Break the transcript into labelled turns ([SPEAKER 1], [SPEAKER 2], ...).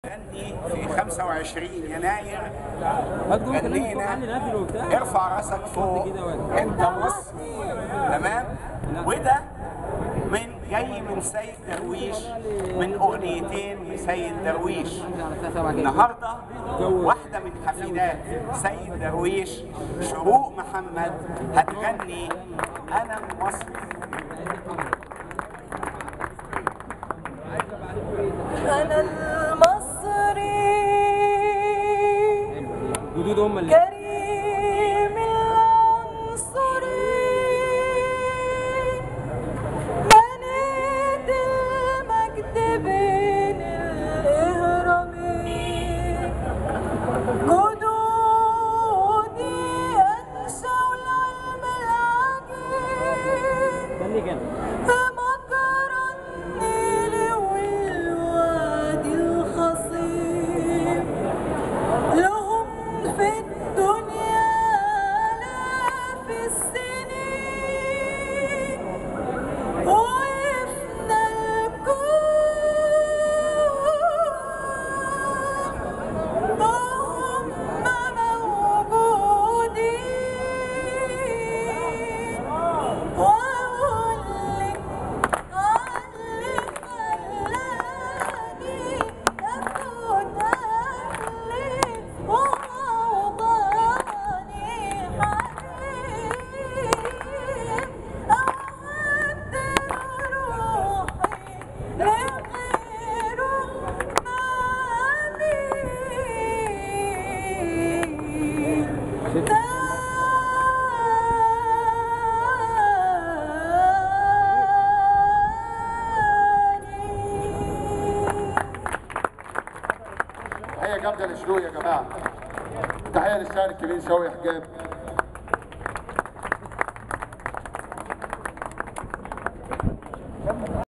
[SPEAKER 1] غني في 25 يناير
[SPEAKER 2] هتقول كلام
[SPEAKER 1] غنينا
[SPEAKER 2] فوق عني نازل وبتاع
[SPEAKER 1] ارفع راسك فوق انت مصر تمام وده من جاي من سيد درويش من اغنيتين لسيد درويش النهارده واحده من حفيدات سيد درويش شروق محمد هتغني انا المصري
[SPEAKER 3] أنا المصري
[SPEAKER 2] جدود هم اللي
[SPEAKER 3] كريم العنصري بنيت المجد بين الإهرامين جدودي أنشأوا العلم العجيب
[SPEAKER 2] استني كده
[SPEAKER 3] في مجرى النيل والوادي الخصيب لهم في الدنيا آلاف السنين وقفنا الكون وهم موجودين وأقول لك علي خلاني أفوت أهلي وأوضاني حبيب أعد روحي لغيره ما
[SPEAKER 4] تحية جامدة لشروق يا جماعة تحية للشاعر الكبير شوقي حجاب